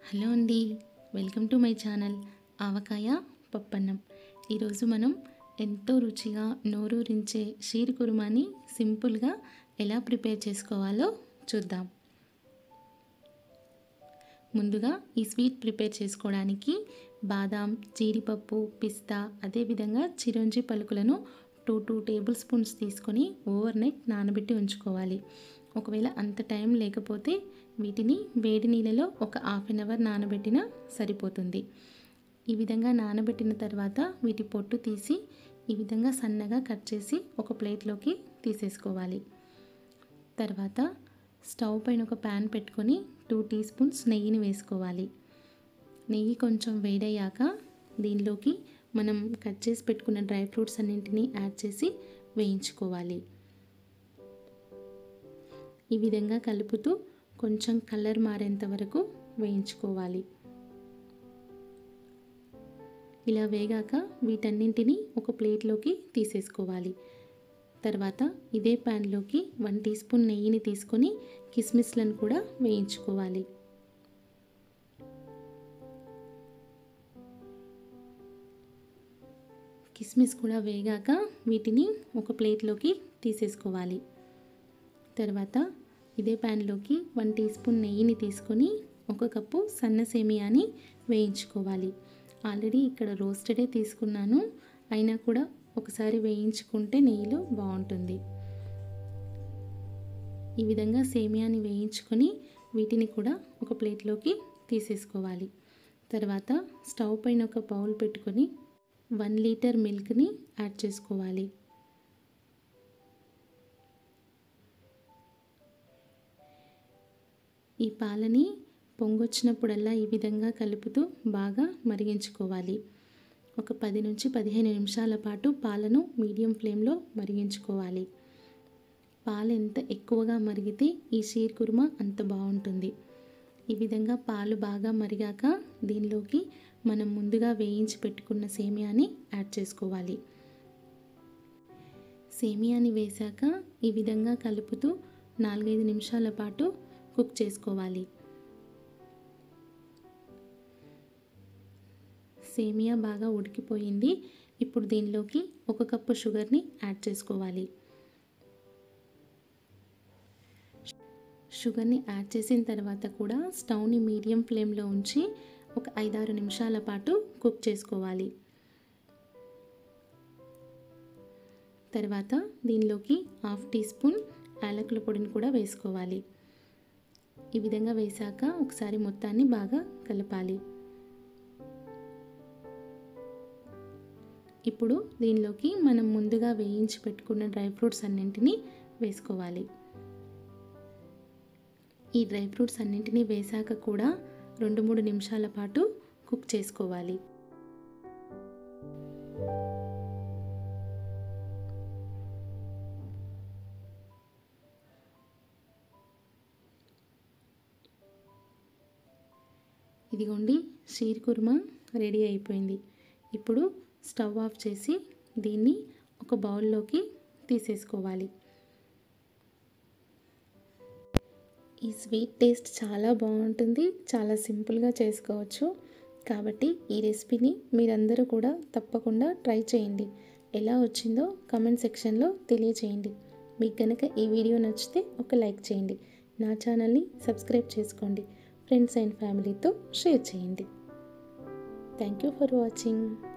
hello అండి welcome to my channel Avakaya Pappannam ఈరోజు మనం ఎంతో రుచిగా నోరూరించే షీర్ కుర్మాని సింపుల్గా ఎలా ప్రిపేర్ చేసుకోవాలో చూద్దాం ముందుగా ఈ స్వీట్ ప్రిపేర్ చేసుకోవడానికి బాదాం జీడిపప్పు పిస్తా అదేవిధంగా చిరంజి పలుకులను టూ టూ టేబుల్ స్పూన్స్ తీసుకొని ఓవర్ నైట్ నానబెట్టి ఉంచుకోవాలి ఒకవేళ అంత టైం లేకపోతే వీటిని వేడి నీళ్ళలో ఒక హాఫ్ అన్ అవర్ నానబెట్టినా సరిపోతుంది ఈ విధంగా నానబెట్టిన తర్వాత వీటి పొట్టు తీసి ఈ విధంగా సన్నగా కట్ చేసి ఒక ప్లేట్లోకి తీసేసుకోవాలి తర్వాత స్టవ్ పైన ఒక ప్యాన్ పెట్టుకొని టూ టీ స్పూన్స్ నెయ్యిని వేసుకోవాలి నెయ్యి కొంచెం వేడయ్యాక దీనిలోకి మనం కట్ చేసి పెట్టుకున్న డ్రై ఫ్రూట్స్ అన్నింటినీ యాడ్ చేసి వేయించుకోవాలి ఈ విధంగా కలుపుతూ కొంచెం కలర్ మారేంత వరకు వేయించుకోవాలి ఇలా వేగాక వీటన్నింటినీ ఒక ప్లేట్లోకి తీసేసుకోవాలి తర్వాత ఇదే ప్యాన్లోకి వన్ టీ స్పూన్ నెయ్యిని తీసుకొని కిస్మిస్లను కూడా వేయించుకోవాలి కిస్మిస్ కూడా వేగాక వీటిని ఒక ప్లేట్లోకి తీసేసుకోవాలి తర్వాత ఇదే ప్యాన్లోకి వన్ టీ స్పూన్ నెయ్యిని తీసుకొని ఒక కప్పు సన్న సేమియాని వేయించుకోవాలి ఆల్రెడీ ఇక్కడ రోస్టెడే తీసుకున్నాను అయినా కూడా ఒకసారి వేయించుకుంటే నెయ్యిలో బాగుంటుంది ఈ విధంగా సేమియాని వేయించుకొని వీటిని కూడా ఒక ప్లేట్లోకి తీసేసుకోవాలి తర్వాత స్టవ్ పైన ఒక బౌల్ పెట్టుకొని వన్ లీటర్ మిల్క్ని యాడ్ చేసుకోవాలి ఈ పాలని పొంగొచ్చినప్పుడల్లా ఈ విధంగా కలుపుతూ బాగా మరిగించుకోవాలి ఒక పది నుంచి పదిహేను నిమిషాల పాటు పాలను మీడియం ఫ్లేమ్లో మరిగించుకోవాలి పాలు ఎంత ఎక్కువగా మరిగితే ఈ షీర్ కుర్మా అంత బాగుంటుంది ఈ విధంగా పాలు బాగా మరిగాక దీనిలోకి మనం ముందుగా వేయించి పెట్టుకున్న సేమియాని యాడ్ చేసుకోవాలి సేమియాని వేశాక ఈ విధంగా కలుపుతూ నాలుగైదు నిమిషాల పాటు కుక్ చేసుకోవాలి సేమియా బాగా ఉడికిపోయింది ఇప్పుడు దీనిలోకి ఒక కప్పు షుగర్ని యాడ్ చేసుకోవాలి షుగర్ని యాడ్ చేసిన తర్వాత కూడా స్టవ్ని మీడియం ఫ్లేమ్లో ఉంచి ఒక ఐదారు నిమిషాల పాటు కుక్ చేసుకోవాలి తర్వాత దీనిలోకి హాఫ్ టీ స్పూన్ యాలకుల పొడిని కూడా వేసుకోవాలి ఈ విధంగా వేశాక ఒకసారి మొత్తాన్ని బాగా కలపాలి ఇప్పుడు దీనిలోకి మనం ముందుగా వేయించి పెట్టుకున్న డ్రై ఫ్రూట్స్ అన్నింటినీ వేసుకోవాలి ఈ డ్రై ఫ్రూట్స్ అన్నింటినీ వేశాక కూడా రెండు మూడు నిమిషాల పాటు కుక్ చేసుకోవాలి ఇదిగోండి షీర్ కుర్మా రెడీ అయిపోయింది ఇప్పుడు స్టవ్ ఆఫ్ చేసి దీన్ని ఒక బౌల్లోకి తీసేసుకోవాలి ఈ స్వీట్ టేస్ట్ చాలా బాగుంటుంది చాలా సింపుల్గా చేసుకోవచ్చు కాబట్టి ఈ రెసిపీని మీరందరూ కూడా తప్పకుండా ట్రై చేయండి ఎలా వచ్చిందో కమెంట్ సెక్షన్లో తెలియచేయండి మీకు కనుక ఈ వీడియో నచ్చితే ఒక లైక్ చేయండి నా ఛానల్ని సబ్స్క్రైబ్ చేసుకోండి ఫ్రెండ్స్ అండ్ ఫ్యామిలీతో షేర్ చేయండి థ్యాంక్ యూ ఫర్ వాచింగ్